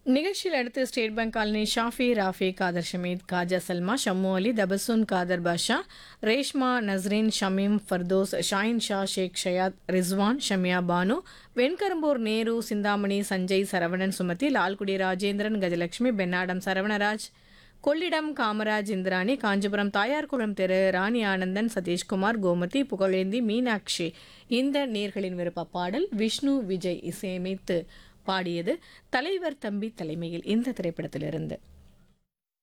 நிகழ்ச்சியில் அடுத்து State Bank Colony Shafi Rafi Khader Shameed Khaja Salma Shammu Ali Tabassum Khader Basha Reshma Nasreen Shameem Firdous Shahin Sha Sheikh Shayad Rizwan Shamiya Banu Venkarumbur Nehru Chinthamani Sanjay Saravanan Sumathi Lalgudi Rajendran Gajalakshmi Pennadam Saravanaraj Kollidam Kamaraj Indrani Kanchipuram Thayarkulam தெரு ராணி ஆனந்தன் சதீஷ்குமார் கோமதி புகழேந்தி மீனாட்சி இந்த நேர்களின் விருப்ப பாடல் விஷ்ணு விஜய் இசையமைத்து பாடியது தலைவர் தம்பி தலைமையில் இந்த திரைப்படத்திலிருந்து